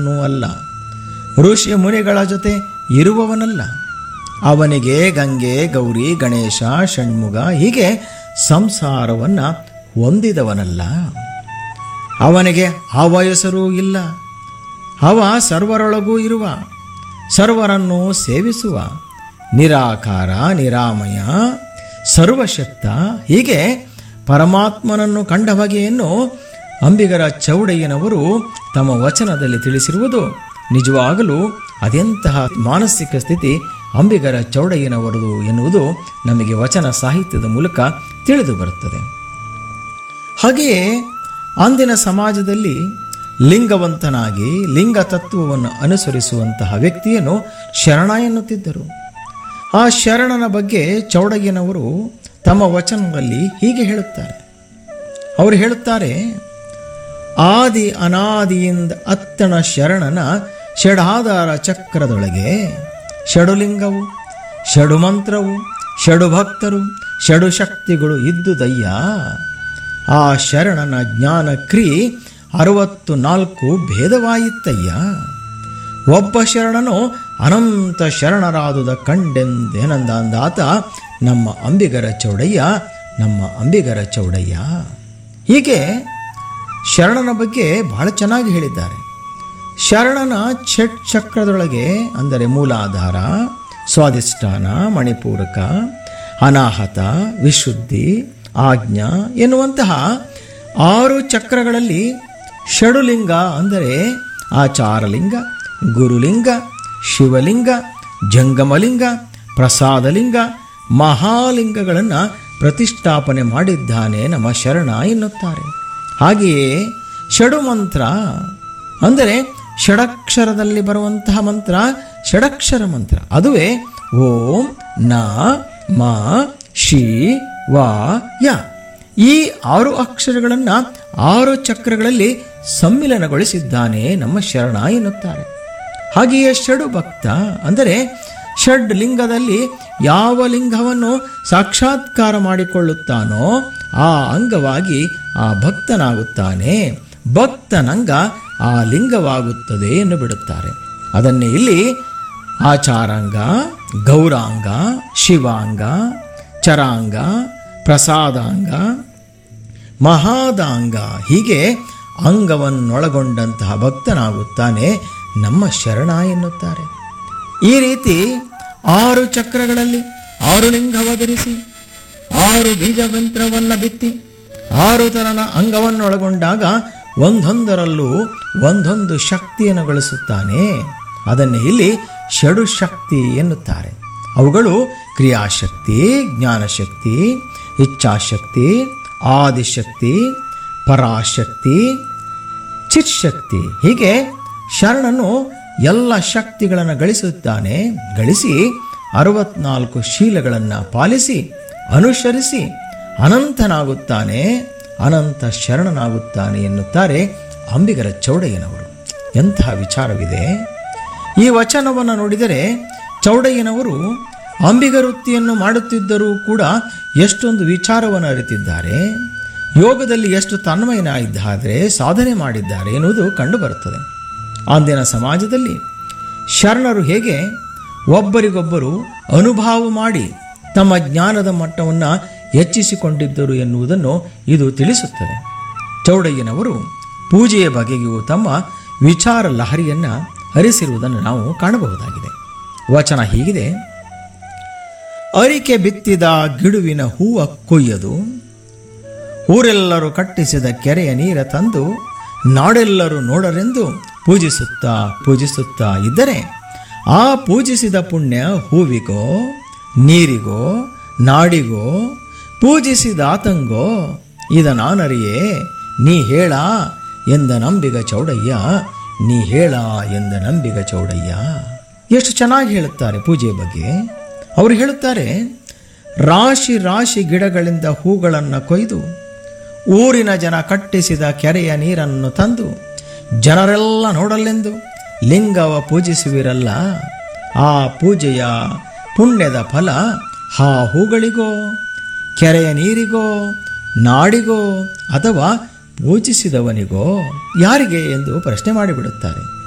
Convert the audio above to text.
ಪರಮಾತ್ಮನೂ ಅಲ್ಲ ಋಷಿ ಮುನಿಗಳ ಜೊತೆ ಇರುವವನಲ್ಲ ಅವನಿಗೆ ಗಂಗೆ ಗೌರಿ ಗಣೇಶ ಷಣ್ಮುಗ ಹೀಗೆ ಸಂಸಾರವನ್ನು ಹೊಂದಿದವನಲ್ಲ ಅವನಿಗೆ ಆ ವಯಸ್ಸರೂ ಇಲ್ಲ ಅವ ಸರ್ವರೊಳಗೂ ಇರುವ ಸರ್ವರನ್ನು ಸೇವಿಸುವ ನಿರಾಕಾರ ನಿರಾಮಯ ಸರ್ವಶಕ್ತ ಹೀಗೆ ಪರಮಾತ್ಮನನ್ನು ಕಂಡ ಬಗೆಯನ್ನು ಅಂಬಿಗರ ಚೌಡಯ್ಯನವರು ತಮ್ಮ ವಚನದಲ್ಲಿ ತಿಳಿಸಿರುವುದು ನಿಜವಾಗಲೂ ಅದೆಂತಹ ಮಾನಸಿಕ ಸ್ಥಿತಿ ಅಂಬಿಗರ ಚೌಡಯ್ಯನವರದು ಎನ್ನುವುದು ನಮಗೆ ವಚನ ಸಾಹಿತ್ಯದ ಮೂಲಕ ತಿಳಿದು ಬರುತ್ತದೆ ಹಾಗೆಯೇ ಅಂದಿನ ಸಮಾಜದಲ್ಲಿ ಲಿಂಗವಂತನಾಗಿ ಲಿಂಗ ತತ್ವವನ್ನು ಅನುಸರಿಸುವಂತಹ ವ್ಯಕ್ತಿಯನ್ನು ಶರಣ ಎನ್ನುತ್ತಿದ್ದರು ಆ ಶರಣನ ಬಗ್ಗೆ ಚೌಡಯ್ಯನವರು ತಮ್ಮ ವಚನದಲ್ಲಿ ಹೀಗೆ ಹೇಳುತ್ತಾರೆ ಅವರು ಹೇಳುತ್ತಾರೆ ಆದಿ ಅನಾದಿಯಿಂದ ಅತ್ತಣ ಶರಣನ ಷಡಾಧಾರ ಚಕ್ರದೊಳಗೆ ಷಡುಲಿಂಗವು ಷಡುಮಂತ್ರವು ಷಡುಭಕ್ತರು ಷಡು ಶಕ್ತಿಗಳು ಇದ್ದುದಯ್ಯ ಆ ಶರಣನ ಜ್ಞಾನ ಕ್ರಿ ಅರವತ್ತು ನಾಲ್ಕು ಭೇದವಾಯಿತ್ತಯ್ಯ ಒಬ್ಬ ಶರಣನು ಅನಂತ ಶರಣರಾದುದ ಕಂಡೆಂದೇನಂದಾತ ನಮ್ಮ ಅಂಬಿಗರ ಚೌಡಯ್ಯ ನಮ್ಮ ಅಂಬಿಗರ ಚೌಡಯ್ಯ ಹೀಗೆ ಶರಣನ ಬಗ್ಗೆ ಬಹಳ ಚೆನ್ನಾಗಿ ಹೇಳಿದ್ದಾರೆ ಶರಣನ ಷಟ್ ಚಕ್ರದೊಳಗೆ ಅಂದರೆ ಮೂಲಾಧಾರ ಸ್ವಾಧಿಷ್ಠಾನ ಮಣಿಪೂರಕ ಅನಾಹತ ವಿಶುದ್ಧಿ ಆಜ್ಞಾ ಎನ್ನುವಂತಹ ಆರು ಚಕ್ರಗಳಲ್ಲಿ ಷಡುಲಿಂಗ ಅಂದರೆ ಆಚಾರಲಿಂಗ ಗುರುಲಿಂಗ ಶಿವಲಿಂಗ ಜಂಗಮಲಿಂಗ ಪ್ರಸಾದಲಿಂಗ ಮಹಾಲಿಂಗಗಳನ್ನು ಪ್ರತಿಷ್ಠಾಪನೆ ಮಾಡಿದ್ದಾನೆ ನಮ್ಮ ಶರಣ ಎನ್ನುತ್ತಾರೆ ಹಾಗೆಯೇ ಷಡು ಮಂತ್ರ ಅಂದರೆ ಷಡಕ್ಷರದಲ್ಲಿ ಬರುವಂತಹ ಮಂತ್ರ ಷಡಕ್ಷರ ಮಂತ್ರ ಅದುವೇ ಓಂ ನ ಮ ಶಿ ವ ಯ ಈ ಆರು ಅಕ್ಷರಗಳನ್ನು ಆರು ಚಕ್ರಗಳಲ್ಲಿ ಸಮ್ಮಿಲನಗೊಳಿಸಿದ್ದಾನೆ ನಮ್ಮ ಶರಣ ಎನ್ನುತ್ತಾರೆ ಹಾಗೆಯೇ ಷಡು ಭಕ್ತ ಅಂದರೆ ಷಡ್ ಲಿಂಗದಲ್ಲಿ ಯಾವ ಲಿಂಗವನ್ನು ಸಾಕ್ಷಾತ್ಕಾರ ಮಾಡಿಕೊಳ್ಳುತ್ತಾನೋ ಆ ಅಂಗವಾಗಿ ಆ ಭಕ್ತನಾಗುತ್ತಾನೆ ಭಕ್ತನಂಗ ಆ ಲಿಂಗವಾಗುತ್ತದೆ ಎಂದು ಬಿಡುತ್ತಾರೆ ಅದನ್ನೇ ಇಲ್ಲಿ ಆಚಾರಾಂಗ ಗೌರಾಂಗ ಶಿವಾಂಗ ಚರಾಂಗ ಪ್ರಸಾದಾಂಗ ಮಹಾದಾಂಗ ಹೀಗೆ ಅಂಗವನ್ನೊಳಗೊಂಡಂತಹ ಭಕ್ತನಾಗುತ್ತಾನೆ ನಮ್ಮ ಶರಣ ಎನ್ನುತ್ತಾರೆ ಈ ರೀತಿ ಆರು ಚಕ್ರಗಳಲ್ಲಿ ಆರು ಲಿಂಗವಧರಿಸಿ ಆರು ಬೀಜಮಂತ್ರವನ್ನು ಬಿತ್ತಿ ಆರು ತರನ ಅಂಗವನ್ನೊಳಗೊಂಡಾಗ ಒಂದೊಂದರಲ್ಲೂ ಒಂದೊಂದು ಶಕ್ತಿಯನ್ನು ಗಳಿಸುತ್ತಾನೆ ಅದನ್ನೇ ಇಲ್ಲಿ ಷಡು ಶಕ್ತಿ ಎನ್ನುತ್ತಾರೆ ಅವುಗಳು ಕ್ರಿಯಾಶಕ್ತಿ ಜ್ಞಾನಶಕ್ತಿ ಇಚ್ಛಾಶಕ್ತಿ ಆದಿಶಕ್ತಿ ಪರಾಶಕ್ತಿ ಚಿತ್ಶಕ್ತಿ ಹೀಗೆ ಶರಣನು ಎಲ್ಲ ಶಕ್ತಿಗಳನ್ನು ಗಳಿಸುತ್ತಾನೆ ಗಳಿಸಿ ಅರವತ್ನಾಲ್ಕು ಶೀಲಗಳನ್ನು ಪಾಲಿಸಿ ಅನುಸರಿಸಿ ಅನಂತನಾಗುತ್ತಾನೆ ಅನಂತ ಶರಣನಾಗುತ್ತಾನೆ ಎನ್ನುತ್ತಾರೆ ಅಂಬಿಗರ ಚೌಡಯ್ಯನವರು ಎಂತಹ ವಿಚಾರವಿದೆ ಈ ವಚನವನ್ನು ನೋಡಿದರೆ ಚೌಡಯ್ಯನವರು ಅಂಬಿಗ ವೃತ್ತಿಯನ್ನು ಮಾಡುತ್ತಿದ್ದರೂ ಕೂಡ ಎಷ್ಟೊಂದು ವಿಚಾರವನ್ನು ಅರಿತಿದ್ದಾರೆ ಯೋಗದಲ್ಲಿ ಎಷ್ಟು ತನ್ಮಯನಾಗಿದ್ದಾರೆ ಸಾಧನೆ ಮಾಡಿದ್ದಾರೆ ಎನ್ನುವುದು ಕಂಡುಬರುತ್ತದೆ ಅಂದಿನ ಸಮಾಜದಲ್ಲಿ ಶರಣರು ಹೇಗೆ ಒಬ್ಬರಿಗೊಬ್ಬರು ಅನುಭವ ಮಾಡಿ ತಮ್ಮ ಜ್ಞಾನದ ಮಟ್ಟವನ್ನು ಹೆಚ್ಚಿಸಿಕೊಂಡಿದ್ದರು ಎನ್ನುವುದನ್ನು ಇದು ತಿಳಿಸುತ್ತದೆ ಚೌಡಯ್ಯನವರು ಪೂಜೆಯ ಬಗೆಗೂ ತಮ್ಮ ವಿಚಾರ ಲಹರಿಯನ್ನು ಹರಿಸಿರುವುದನ್ನು ನಾವು ಕಾಣಬಹುದಾಗಿದೆ ವಚನ ಹೀಗಿದೆ ಅರಿಕೆ ಬಿತ್ತಿದ ಗಿಡುವಿನ ಹೂವ ಕೊಯ್ಯದು ಊರೆಲ್ಲರೂ ಕಟ್ಟಿಸಿದ ಕೆರೆಯ ನೀರ ತಂದು ನಾಡೆಲ್ಲರೂ ನೋಡರೆಂದು ಪೂಜಿಸುತ್ತಾ ಪೂಜಿಸುತ್ತಾ ಇದ್ದರೆ ಆ ಪೂಜಿಸಿದ ಪುಣ್ಯ ಹೂವಿಗೋ ನೀರಿಗೋ ನಾಡಿಗೋ ಪೂಜಿಸಿದಾತಂಗೋ ಇದ ನಾನರಿಯೇ ನೀ ಹೇಳ ಎಂದ ನಂಬಿಗ ಚೌಡಯ್ಯ ನೀ ಹೇಳ ಎಂದ ನಂಬಿಗ ಚೌಡಯ್ಯ ಎಷ್ಟು ಚೆನ್ನಾಗಿ ಹೇಳುತ್ತಾರೆ ಪೂಜೆಯ ಬಗ್ಗೆ ಅವರು ಹೇಳುತ್ತಾರೆ ರಾಶಿ ರಾಶಿ ಗಿಡಗಳಿಂದ ಹೂಗಳನ್ನು ಕೊಯ್ದು ಊರಿನ ಜನ ಕಟ್ಟಿಸಿದ ಕೆರೆಯ ನೀರನ್ನು ತಂದು ಜನರೆಲ್ಲ ನೋಡಲೆಂದು ಲಿಂಗವ ಪೂಜಿಸುವಿರಲ್ಲ ಆ ಪೂಜೆಯ ಪುಣ್ಯದ ಫಲ ಆ ಹೂಗಳಿಗೋ ಕೆರೆಯ ನೀರಿಗೋ ನಾಡಿಗೋ ಅಥವಾ ಪೂಜಿಸಿದವನಿಗೋ ಯಾರಿಗೆ ಎಂದು ಪ್ರಶ್ನೆ ಮಾಡಿಬಿಡುತ್ತಾರೆ